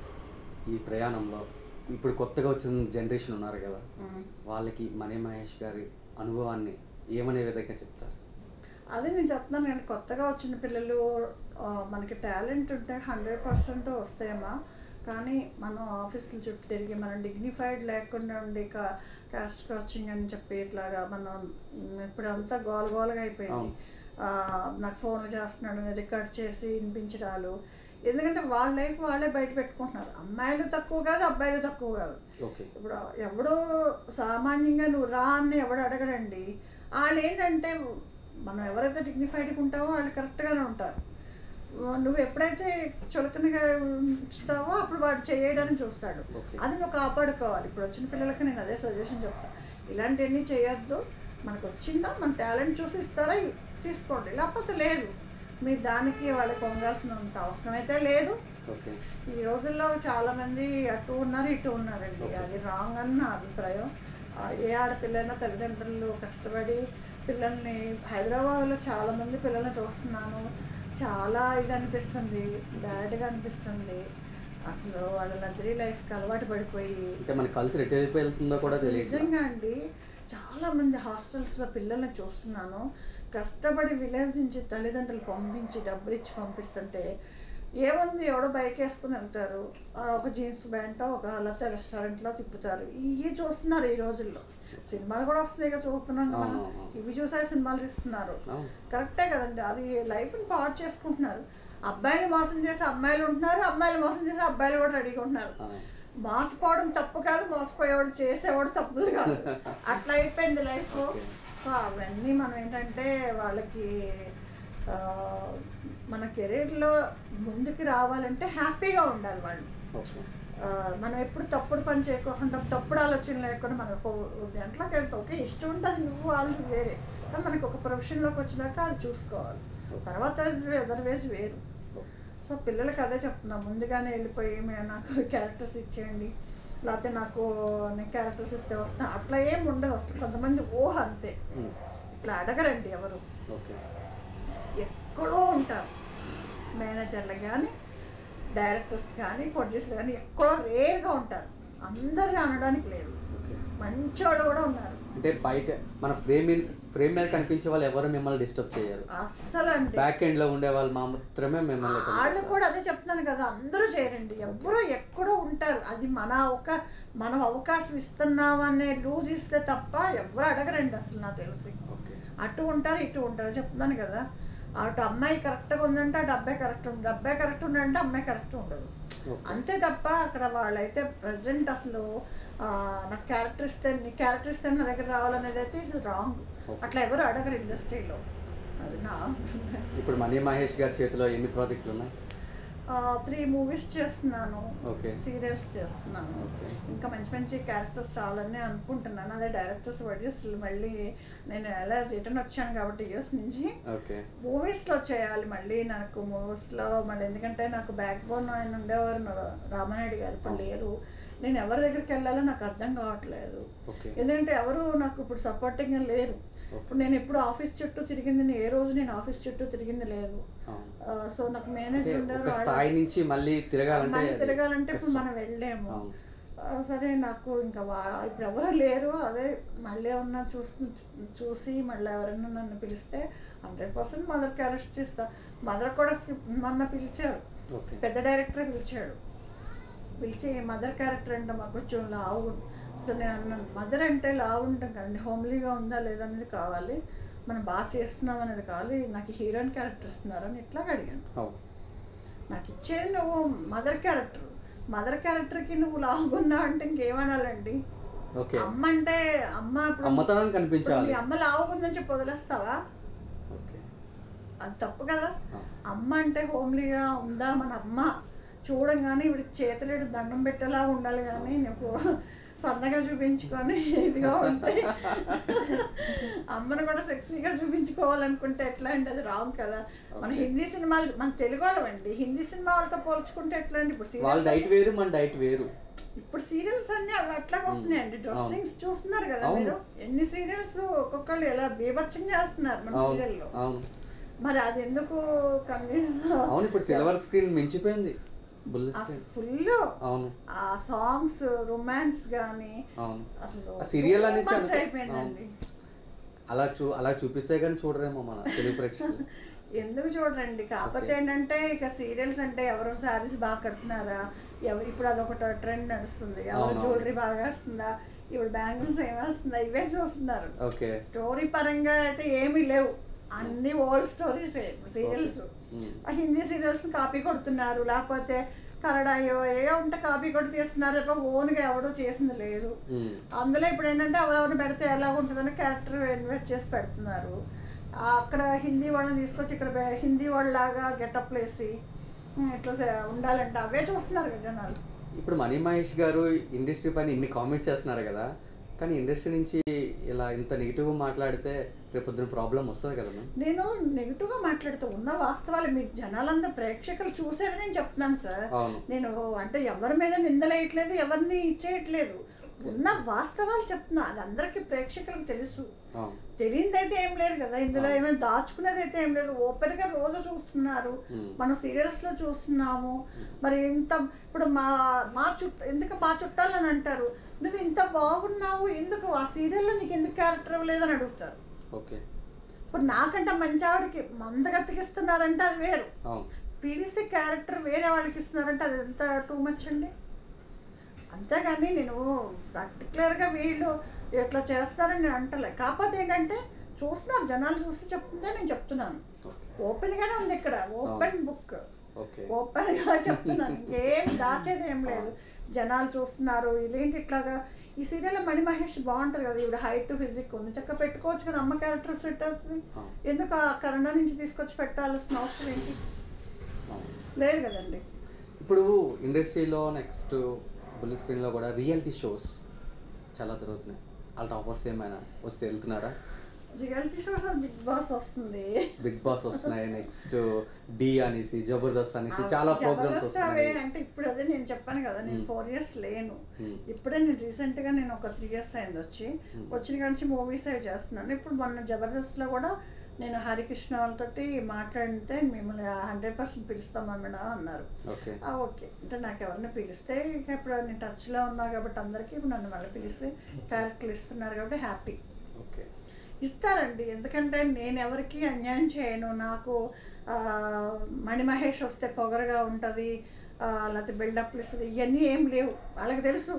ఈ ప్రయాణంలో ఇప్పుడు కొత్తగా వచ్చిన జనరేషన్ ఉన్నారు కదా వాళ్ళకి మనీ మహేష్ గారి అనుభవాన్ని ఏమనే విధంగా చెప్తారు అదే నేను చెప్తున్నాను కానీ కొత్తగా వచ్చిన పిల్లలు ఆ, మనకి టాలెంట్ ఉంటే హండ్రెడ్ పర్సెంట్ వస్తాయమ్మా కానీ మనం ఆఫీసుల చుట్టూ తిరిగి మనం డిగ్నిఫైడ్ లేకుండా ఉండి కా కాస్ట్ కోచింగ్ అని చెప్పి ఇట్లాగా మనం మ్, ఇప్పుడు అంతా గోల గోలగా అయిపోయింది అవును. ఆ, నాకు ఫోన్లు చేస్తున్నాడు రికార్డ్ చేసి వినిపించడాలు ఎందుకంటే వాళ్ళ లైఫ్ వాళ్ళే బయట పెట్టుకుంటున్నారు అమ్మాయిలు తక్కువ కాదు అబ్బాయిలు తక్కువ కాదు ఓకే ఇప్పుడు ఎవడో సామాన్యంగా నువ్వు రా అని ఎవడు అడగడండి వాళ్ళు ఏంటంటే మనం ఎవరైతే డిగ్నిఫైడ్గా ఉంటామో వాళ్ళు కరెక్ట్గానే ఉంటారు నువ్వు ఎప్పుడైతే చులకనగా ఉంచుతావో అప్పుడు వాడు చేయడానికి చూస్తాడు Okay. అది నువ్వు కాపాడుకోవాలి ఇప్పుడు వచ్చిన పిల్లలకి నేను అదే సజెషన్ చెప్తాను ఇలాంటివన్నీ చేయొద్దు మనకు వచ్చిందా మన టాలెంట్ చూసి ఇస్తారా తీసుకోండి లేకపోతే లేదు మీరు దానికి వాళ్ళకి పొందాల్సినంత అవసరం అయితే లేదు ఓకే ఈ రోజుల్లో చాలా మంది అటు ఉన్నారు ఇటు ఉన్నారండి Okay. అది రాంగ్ అని నా అభిప్రాయం ఆ, ఏ ఆడపిల్లైనా తల్లిదండ్రులు కష్టపడి పిల్లల్ని హైదరాబాద్లో చాలా మంది పిల్లల్ని చూస్తున్నాను చాలా ఇది అనిపిస్తుంది బ్యాడ్గా అనిపిస్తుంది అసలు వాళ్ళ లగ్జరీ లైఫ్కి అలవాటు పడిపోయి అంటే మన కల్చర్ ఎటు వైపు వెళ్తుందో కూడా అసలు తెలియదు నిజంగా అండి చాలా మంది హాస్టల్స్లో పిల్లల్ని చూస్తున్నాను కష్టపడి విలేజ్ నుంచి తల్లిదండ్రులు పంపించి డబ్బులు ఇచ్చి పంపిస్తుంటే ఏముంది ఎవడో బైక్ వేసుకుని వెళ్తారు ఆ ఒక జీన్స్ ప్యాంటో ఒక లేకపోతే రెస్టారెంట్లో తిప్పుతారు ఇవి చూస్తున్నారు ఈ రోజుల్లో సినిమాలు కూడా వస్తున్నాయి కదా చూస్తున్నాం కదా మనం. అవును, అవును. ఇవి చూసే సినిమాలు తీస్తున్నారు అవును. కరెక్టే కదండి అది లైఫ్ని పాడు చేసుకుంటున్నారు అబ్బాయిని మోసం చేసి అమ్మాయిలు ఉంటున్నారు అమ్మాయిలు మోసం చేసి అబ్బాయిలు కూడా రెడీగా ఉంటున్నారు ఆ, మోసపోవడం తప్పు కాదు మోసపోయేవాడు చేసేవాడు తప్పులు కాదు అట్లా అయిపోయింది లైఫ్ Okay. సో అవన్నీ మనం ఏంటంటే వాళ్ళకి ఆ, మన కెరీర్లో ముందుకు రావాలంటే హ్యాపీగా ఉండాలి వాళ్ళు ఓకే ఆ, మనం ఎప్పుడు తప్పుడు పని చేయకుండా తప్పుడు ఆలోచన లేకుండా మనం ఒక గంటలోకి వెళ్తాం ఓకే ఇష్టం ఉంటుంది నువ్వు వాళ్ళు వేరే కానీ మనకి ఒక ప్రొఫెషన్లోకి వచ్చినాక అది చూసుకోవాలి తర్వాత అదర్వైజ్ వేరు సో పిల్లలకి అదే చెప్తున్నా ముందుగానే వెళ్ళిపోయి మేము నాకు క్యారెక్టర్స్ ఇచ్చేయండి లేకపోతే నాకు నేను క్యారెక్టర్స్ ఇస్తే వస్తా అట్లా ఏం ఉండదు అసలు కొంతమంది ఊహ అంతే ఉమ్, ఇట్లా అడగరండి ఎవరు ఓకే ఉంటారు మేనేజర్లు కానీ డైరెక్టర్స్ కానీ ప్రొడ్యూసర్ కానీ ఎక్కడో రేర్గా ఉంటారు అందరిగా అనడానికి లేదు ఓకే మంచి వాళ్ళు కూడా ఉన్నారు అంటే బయట మన ఫ్రేమ్ ఫ్రేమ్ మీద కనిపించే వాళ్ళు ఎవరు మిమ్మల్ని డిస్టర్బ్ చేయరు అస్సలు అంటే బ్యాక్ ఎండ్ లో ఉండే వాళ్ళు మాత్రమే మిమ్మల్ని ఇబ్బంది వాళ్ళు పెడతారు. కూడా అదే చెప్తున్నాను కదా అందరూ చేయరండి ఎవ్వరూ ఎక్కడో ఉంటారు అది మన ఒక మనం అవకాశం ఇస్తున్నాం అనే లూజ్ ఇస్తే తప్ప ఎవరు అడగరండి అసలు నాకు తెలిసి ఓకే అటు ఉంటారు ఇటు ఉంటారు చెప్తున్నాను కదా అటు అమ్మాయి కరెక్ట్గా ఉందంటే అటు అబ్బాయి కరెక్ట్ ఉండదు అబ్బాయి కరెక్ట్ ఉందంటే అమ్మాయి కరెక్ట్ ఉండదు ఓకే అంతే తప్ప అక్కడ వాళ్ళైతే ప్రజెంట్ అసలు ఆ, నాకు క్యారెక్టర్ ఇస్తే నీ క్యారెక్టర్ ఇస్తే నా దగ్గర రావాలనేది అయితే ఇస్ రాంగ్ Okay. అట్లా ఎవరు అడగరు ఇండస్ట్రీలో అది నా ఇప్పుడు మనీ మహేష్ గారి చేతిలో ఎన్ని ప్రాజెక్టులు ఉన్నాయి త్రీ మూవీస్ చేస్తున్నాను ఓకే సీరియల్స్ చేస్తున్నాను Okay. ఇంకా మంచి మంచి క్యారెక్టర్స్ రావాలని అనుకుంటున్నాను అదే డైరెక్టర్స్ ప్రొడ్యూసర్లు మళ్ళీ నేను ఎలా రిటర్న్ వచ్చాను కాబట్టి యూఎస్ నుంచి ఓకే మూవీస్లో చేయాలి మళ్ళీ నాకు మూవీస్లో మళ్ళీ ఎందుకంటే నాకు బ్యాక్ బోన్ ఆయన ఉండేవారు నా- రామానాయుడు గారు ఇప్పుడు లేరు నేను ఎవరి దగ్గరికి వెళ్ళాలో నాకు అర్థం కావట్లేదు ఓకే ఎందుకంటే ఎవరు నాకు ఇప్పుడు సపోర్టింగ్గా లేరు ఇప్పుడు నేను ఎప్పుడు ఆఫీస్ చుట్టూ తిరిగింది నేను ఏ రోజు నేను ఆఫీస్ చుట్టూ తిరిగింది లేదు అవును. ఆ, సో నాకు అంటే మేనేజర్ ఉండేవారు ఒక వాళ్ళు- స్థాయి నుంచి మళ్ళీ తిరగాలంటే మళ్ళీ అది తిరగాలంటే ఇప్పుడు కష్టం. మనం వెళ్ళలేము అవును. ఆ, సరే నాకు ఇంకా వా- ఇప్పుడు ఎవరు లేరు అదే మళ్ళీ ఏమన్నా చూసి చూసి మళ్ళీ ఎవరైనా నన్ను పిలిస్తే హండ్రెడ్ పర్సెంట్ మదర్కి అరెస్ట్ చేస్తా మదర్ కూడా స్క్రిప్ట్ మొన్న పిలిచారు ఓకే పెద్ద డైరెక్టర్ పిలిచాడు పిలిచి మదర్ క్యారెక్టర్ అంటే మాకు కొంచెం లావు సో నేను అన్నాను మదర్ అంటే లావు ఉంటాం కదండి హోమ్లీగా ఉందా లేదా అనేది కావాలి మనం బాగా చేస్తున్నాం అనేది కావాలి నాకు హీరోయిన్ క్యారెక్టర్ ఇస్తున్నారని ఇట్లాగా అడిగాను అవును నాకు ఇచ్చేది నువ్వు మదర్ క్యారెక్టర్ మదర్ క్యారెక్టర్కి నువ్వు లావుగున్నావు అంటే ఇంకేమనాలండి ఓకే అమ్మ అంటే అమ్మ ఇప్పుడు అమ్మతనం ఇప్పుడు కనిపించాలి మీ అమ్మ లావుగుందని చెప్పి వదిలేస్తావా ఓకే అది తప్పు కదా ఆ. అమ్మ అంటే హోమ్లీగా ఉందా మన అమ్మ చూడంగానే ఇప్పుడు చేతులేడు దండం పెట్టేలా ఉండాలి కానీ నువ్వు సన్నగా చూపించుకొని ఇదిగా ఉంటే అమ్మను కూడా సెక్సీగా చూపించుకోవాలనుకుంటే ఎట్లా అండి అది రాంగ్ కదా మన Okay. హిందీ సినిమాలు మన తెలుగు వాళ్ళమండి హిందీ సినిమా వాళ్ళతో పోల్చుకుంటే ఎట్లా అండి ఇప్పుడు వాళ్ళ serials డైట్ వేరు మన డైట్ వేరు ఇప్పుడు సీరియల్స్ అన్ని అవి అట్లాగే వస్తున్నాయండి డ్రెస్సింగ్స్ చూస్తున్నారు కదా అవును. మీరు ఎన్ని సీరియల్స్ ఒక్కొక్కళ్ళు ఎలా బీభత్సం చేస్తున్నారు మన అవును సీరియల్లో అవును మరి అది ఎందుకు కన్వీన్స్ అవును ఇప్పుడు సిల్వర్ స్క్రీన్ మించిపోయింది బుల్ స్క్రీన్ ఫుల్ అవును ఆ సాంగ్స్ రొమాన్స్ కానీ అవును అసలు ఆ serial too అనేసి much అనుకో- అయిపోయిందండి అలా చూ అలా చూపిస్తే కానీ చూడరేమో మన తెలుగు ప్రేక్షకులు ఎందుకు చూడండి కాకపోతే Okay. ఏంటంటే ఇక సీరియల్స్ అంటే ఎవరు శారీస్ బాగా కడుతున్నారా ఎవరు ఇప్పుడు అదొకటి ట్రెండ్ నడుస్తుంది ఎవరు అవునవును. జ్యువెలరీ బాగా వేస్తుందా ఇప్పుడు బ్యాంగిల్స్ ఏమేస్తుందా ఇవే చూస్తున్నారు ఓకే స్టోరీ పరంగా అయితే ఏమీ లేవు అన్ని ఓల్డ్ స్టోరీస్ సీరియల్స్ ఉమ్. ఆ హిందీ సీరియల్స్ కాపీ కొడుతున్నారు లేకపోతే కన్నడయో ఏ ఉంటే కాపీ కొట్టి తీస్తున్నారు తప్ప ఓన్గా ఎవడో చేసింది లేదు ఉమ్. అందులో ఇప్పుడు ఏంటంటే ఎవరెవరిని పెడితే ఎలా ఉంటుందని క్యారెక్టర్ ఇన్వెస్ట్ చేసి పెడుతున్నారు ఆ, అక్కడ హిందీ వాళ్ళని తీసుకొచ్చి ఇక్కడ బే- హిందీ వాళ్ళలాగా గెటప్ వేసి ఉమ్, ఇట్లా సే- ఉండాలంటే అవే చూస్తున్నారు కదా జనాలు ఇప్పుడు మనీ మహేష్ గారు ఇండస్ట్రీ పైన ఇన్ని కామెంట్స్ చేస్తున్నారు కదా కానీ ఇండస్ట్రీ నుంచి ఇలా ఇంత నెగిటివ్గా మాట్లాడితే రేపు పొద్దున ప్రాబ్లం వస్తుంది కదా మ్యామ్ నేను నెగిటివ్గా మాట్లాడుతూ ఉన్న వాస్తవాలు మీ జనాలంతా ప్రేక్షకులు చూసేది నేను చెప్తున్నాను సార్ అవును నేను అంటే ఎవరి మీద నిందలేయట్లేదు ఎవరిని ఇచ్చేయట్లేదు ఉన్న వాస్తవాలు చెప్తున్నా అది అందరికీ ప్రేక్షకులకు తెలుసు అవును తెలియదైతే ఏం లేదు కదా ఇందులో ఏమైనా దాచుకునేది అయితే ఏం లేదు ఓపెన్గా రోజు చూస్తున్నారు Hmm. మనం సీరియల్స్లో చూస్తున్నాము మరి ఇంత ఇప్పుడు మా మా చుట్ట ఎందుకు మా చుట్టాలని అంటారు నువ్వు ఇంత బాగున్నావు ఎందుకు ఆ సీరియల్లో నీకు ఎందుకు క్యారెక్టర్ ఇవ్వలేదని అడుగుతారు ఓకే ఇప్పుడు నాకంటే మంచి ఆవిడకి మందగతికి ఇస్తున్నారంటే అది వేరు అవును పీడీసీ క్యారెక్టర్ వేరే వాళ్ళకి ఇస్తున్నారంటే అది ఎంత టూ మచ్ అండి అంతేగాని నేను పర్టికులర్గా వీళ్ళు ఇట్లా చేస్తారని నేను అంటలే కాకపోతే ఏంటంటే చూస్తున్నారు జనాలు చూసి చెప్తుందే నేను చెప్తున్నాను ఓకే ఓపెన్గానే ఉంది ఇక్కడ ఓపెన్ బుక్ ఓకే ఓపెన్గా చెప్తున్నాను ఏం దాచేది ఏం లేదు జనాలు చూస్తున్నారు ఇదేంటి ఇట్లాగా ఈ సీరియల్లో మణి మహేష్ బాగుంటుంది కదా ఇప్పుడు హైట్ ఫిజిక్ ఉంది చక్కగా పెట్టుకోవచ్చు కదా అమ్మ క్యారెక్టర్ సెట్ అవుతుంది అవును. ఎందుకు ఆ కన్నడ నుంచి తీసుకొచ్చి పెట్టాల్సిన అవసరం ఏంటి అవును లేదు కదండి ఇప్పుడు ఇండస్ట్రీలో నెక్స్ట్ బుల్ స్క్రీన్లో కూడా రియాలిటీ షోస్ చాలా జరుగుతున్నాయి వాళ్ళ టాపర్స్ ఏమైనా వస్తే వెళ్తున్నారా రియాలిటీ షోస్ బిగ్ బాస్ వస్తుంది బిగ్ బాస్ వస్తున్నాయి నెక్స్ట్ డి అనేసి జబర్దస్త్ అనేసి చాలా ప్రోగ్రామ్స్ జబర్దస్త్ అవే వస్తున్నాయి అంటే ఇప్పుడు అదే నేను చెప్పాను కదా నేను Hmm. ఫోర్ ఇయర్స్ లేను Hmm. ఇప్పుడే నేను రీసెంట్గా నేను ఒక త్రీ ఇయర్స్ అయింది వచ్చి Hmm. వచ్చిన కాడ నుంచి మూవీస్ అవి చేస్తున్నాను ఇప్పుడు మొన్న జబర్దస్త్లో కూడా నేను హరికృష్ణ వాళ్ళతోటి మాట్లాడితే మిమ్మల్ని హండ్రెడ్ పర్సెంట్ పిలుస్తామా మేడం అన్నారు ఓకే ఆ, ఓకే అంటే నాకు ఎవరిని పిలిస్తే ఇక ఇప్పుడు నేను టచ్లో ఉన్నా కాబట్టి అందరికీ ఇప్పుడు నన్ను మళ్ళీ పిలిస్తే క్యారెక్టర్లు ఇస్తున్నారు కాబట్టి హ్యాపీ ఓకే ఇస్తారండి ఎందుకంటే నేను ఎవరికి అన్యాయం చేయను నాకు ఆ, మణి మహేష్ వస్తే పొగరగా ఉంటుంది లేకపోతే బిల్డప్లు ఇస్తుంది ఇవన్నీ ఏం లేవు వాళ్ళకి తెలుసు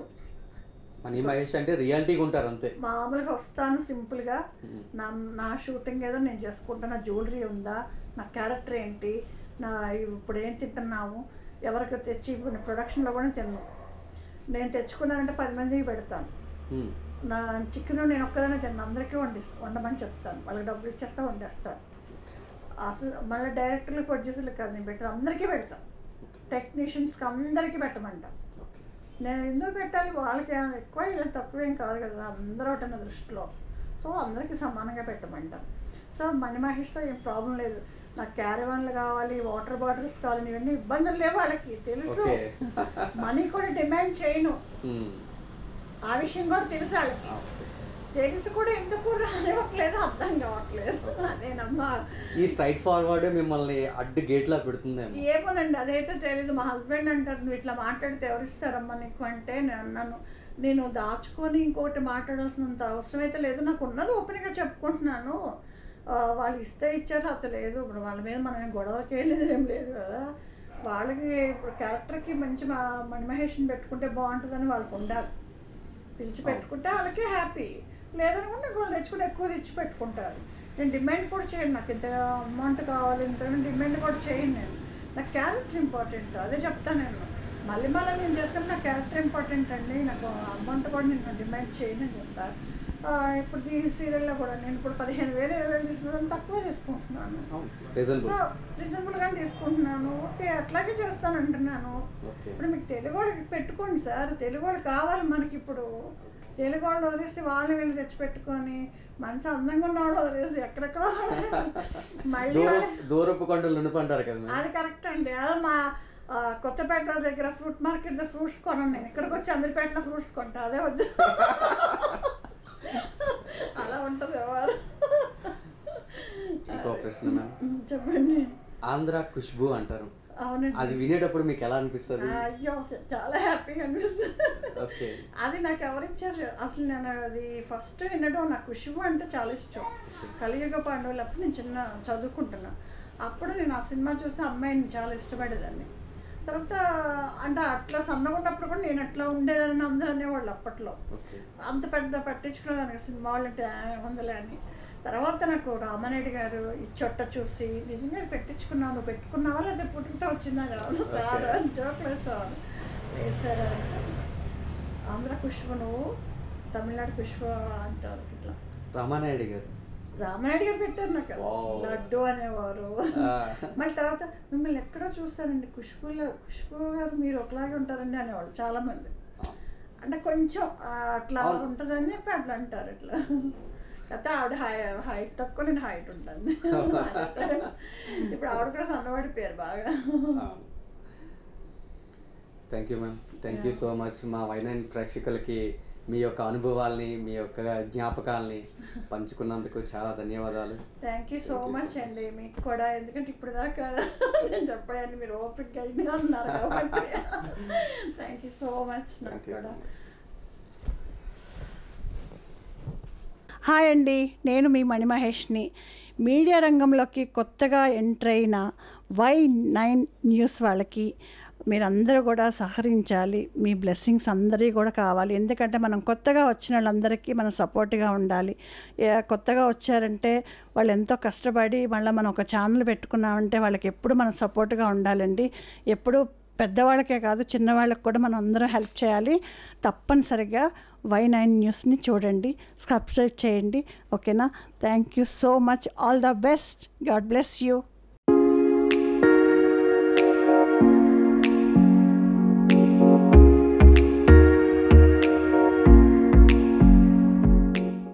మనీ మహేష్ అంటే రియాలిటీగా ఉంటారు అంతే మామూలుగా వస్తాను సింపుల్గా నా నా షూటింగ్ ఏదో నేను చేసుకుంటాను నా జ్యువెలరీ ఉందా నా క్యారెక్టర్ ఏంటి నా ఇప్పుడు ఏం తింటున్నాము ఎవరికి తెచ్చి ఇప్పుడు ప్రొడక్షన్లో కూడా తిన్నాను నేను తెచ్చుకున్నానంటే పది మందికి పెడతాను మ్మ్. నా చికెన్ నేను ఒక్కదానే తిన్నాను అందరికీ వండిస్తాను వండమని చెప్తాను వాళ్ళకి డబ్బులు ఇచ్చేస్తా వండేస్తాను అసలు మళ్ళీ డైరెక్టర్లు ప్రొడ్యూసర్లు కాదు నేను పెట్టాను అందరికీ పెడతాను టెక్నీషియన్స్కి అందరికీ పెట్టమంట ఓకే నేను ఎందుకు పెట్టాలి వాళ్ళకి ఏమైనా ఎక్కువ ఇలా తక్కువేం కాదు కదా అందరూ ఒకటి నా దృష్టిలో సో అందరికీ సమానంగా పెట్టమంట సో మణి మహేష్తో ఏం ప్రాబ్లం లేదు నాకు క్యారీవాన్లు కావాలి వాటర్ బాటిల్స్ కావాలి ఇవన్నీ ఇబ్బందులు లేవు వాళ్ళకి తెలుసు ఓకే మనీ కూడా డిమాండ్ చేయను మ్మ్. ఆ విషయం కూడా తెలుసు వాళ్ళకి ఆ, ఓకే. తెలిసి కూడా ఎందుకు రానివ్వట్లేదు అర్థం కావట్లేదు అదేనమ్మా ఈ స్ట్రైట్ ఫార్వర్డ్ మిమ్మల్ని అడ్డు గేట్లా పెడుతుందేమో ఏమోనండి అదైతే తెలియదు మా హస్బెండ్ అంటారు నువ్వు ఇట్లా మాట్లాడితే ఎవరిస్తారమ్మా నీకు అంటే నేను అన్నాను నేను దాచుకొని ఇంకోటి మాట్లాడాల్సినంత అవసరం అయితే లేదు నాకు ఉన్నది ఓపెన్గా చెప్పుకుంటున్నాను ఆ, వాళ్ళు ఇస్తే ఇచ్చారు అత లేదు ఇప్పుడు వాళ్ళ మీద మనం ఏం గొడవలకి వెళ్ళేది ఏం లేదు కదా వాళ్ళకి ఇప్పుడు క్యారెక్టర్కి మంచి మా మణిమహేష్ని పెట్టుకుంటే బాగుంటుందని వాళ్ళకు ఉండాలి పిలిచి పెట్టుకుంటే వాళ్ళకి హ్యాపీ లేదనుకుంటే వాళ్ళు తెచ్చుకుని ఎక్కువ తెచ్చి పెట్టుకుంటారు నేను డిమాండ్ కూడా చేయను నాకు ఇంత అమౌంట్ కావాలి ఇంత డిమాండ్ కూడా చేయను నేను నాకు క్యారెక్టర్ ఇంపార్టెంట్ అదే చెప్తాను నేను మళ్ళీ మళ్ళీ నేను చేస్తాను నాకు క్యారెక్టర్ ఇంపార్టెంట్ అండి నాకు అమౌంట్ కూడా నేను డిమాండ్ చేయను అని చెప్తాను ఆ, ఇప్పుడు ఈ సీరియల్లో కూడా నేను ఇప్పుడు పదిహేను వేలు ఇరవై వేలు తీసుకున్నాను తక్కువ తీసుకుంటున్నాను రీజనబుల్ రీజనబుల్గా తీసుకుంటున్నాను ఓకే అట్లాగే చేస్తాను అంటున్నాను ఓకే ఇప్పుడు మీకు తెలుగు వాళ్ళకి పెట్టుకోండి సార్ తెలుగు వాళ్ళు కావాలి మనకి ఇప్పుడు తెలుగు వాళ్ళు వదిలేసి వాళ్ళని వీళ్ళు తెచ్చి పెట్టుకొని మంచి అందంగా ఉన్న వాళ్ళు వదిలేసి ఎక్కడెక్కడ మళ్ళీ దూర వాళ్ళ- దూరపు కొండలు నునుపంటారు కదా మేడం అది కరెక్ట్ అండి అదే మా ఆ, కొత్తపేట దగ్గర ఫ్రూట్ మార్కెట్లో ఫ్రూట్స్ కొనను నేను ఇక్కడికి వచ్చి అమీర్పేటలో ఫ్రూట్స్ కొంటా అదే వద్దు అలా ఉంటుంది ఎవరు ఇంకో ప్రశ్న మ్యామ్ చెప్పండి ఆంధ్ర ఖుష్బు అంటారు అవునండి అది వినేటప్పుడు మీకు ఎలా అనిపిస్తుంది అయ్యో అసలు చాలా హ్యాపీగా అనిపిస్తుంది ఓకే అది నాకు ఎవరిచ్చారు అసలు నేను అది ఫస్ట్ వినడం నాకు ఖుషువు అంటే చాలా ఇష్టం కలియుగ పాండవులు అప్పుడు నేను చిన్న చదువుకుంటున్నా అప్పుడు నేను ఆ సినిమా చూసి అమ్మాయిని చాలా ఇష్టపడేదాన్ని తర్వాత అంటే అట్లా సన్నగున్నప్పుడు కూడా నేను అట్లా ఉండేదాన్ని అందరూ అనేవాళ్ళు అప్పట్లో ఓకే అంత పెద్ద పట్టించుకునేదాన్ని సినిమా వాళ్ళు అంటే వందలే అని తర్వాత నాకు రామారెడ్డి గారు ఈ చొట్ట చూసి నిజంగా పెట్టించుకున్నావు నువ్వు పెట్టుకున్నావా లేదా పుట్టుకతో వచ్చిందా అవును సార్ అని జోకులు వేసేవారు వేసారు అంటే ఆంధ్ర పుష్ప నువ్వు తమిళనాడు పుష్ప అంటారు ఇట్లా రామానాయుడు గారు రామారెడ్డి గారు పెట్టారు నాకు Wow. లడ్డు అనేవారు ఆ, మళ్ళీ తర్వాత మిమ్మల్ని ఎక్కడో చూస్తానండి ఖుష్బులో ఖుష్బు గారు మీరు ఒకలాగే ఉంటారండి అనేవాళ్ళు చాలామంది అంటే కొంచెం ఆ, అట్లా అవును. ఉంటుందని చెప్పి అట్లా అంటారు ఇట్లా అయితే ఆవిడ హై హైట్ తక్కువ నేను హైట్ ఉంటాను ఇప్పుడు ఆవిడ కూడా సన్నబడిపోయారు బాగా thank you ma'am thank you so much మా వైనైన్ ప్రేక్షకులకి మీ యొక్క అనుభవాల్ని మీ యొక్క జ్ఞాపకాల్ని పంచుకున్నందుకు చాలా ధన్యవాదాలు thank you so Thank you so much much. అండి మీకు కూడా ఎందుకంటే ఇప్పుడు దాకా నేను చెప్పాను మీరు ఓపిక అయినా అన్నారు కాబట్టి థ్యాంక్ యూ సో మచ్ నాకు థ్యాంక్ యూ సో కూడా మచ్ హాయ్ అండి నేను మీ మణిమహేష్ని మీడియా రంగంలోకి కొత్తగా ఎంటర్ అయిన వై నైన్ న్యూస్ వాళ్ళకి మీరందరూ కూడా సహకరించాలి మీ బ్లెస్సింగ్స్ అందరికీ కూడా కావాలి ఎందుకంటే మనం కొత్తగా వచ్చిన వాళ్ళందరికీ మనం సపోర్ట్గా ఉండాలి ఏ- కొత్తగా వచ్చారంటే వాళ్ళు ఎంతో కష్టపడి మళ్ళీ మనం ఒక ఛానల్ పెట్టుకున్నామంటే వాళ్ళకి ఎప్పుడు మనం సపోర్ట్గా ఉండాలండి ఎప్పుడు పెద్దవాళ్ళకే కాదు చిన్నవాళ్ళకి కూడా మనం అందరం హెల్ప్ చేయాలి తప్పనిసరిగా వై నైన్ న్యూస్ని చూడండి సబ్స్క్రైబ్ చేయండి ఓకేనా thank you so much all the best God bless you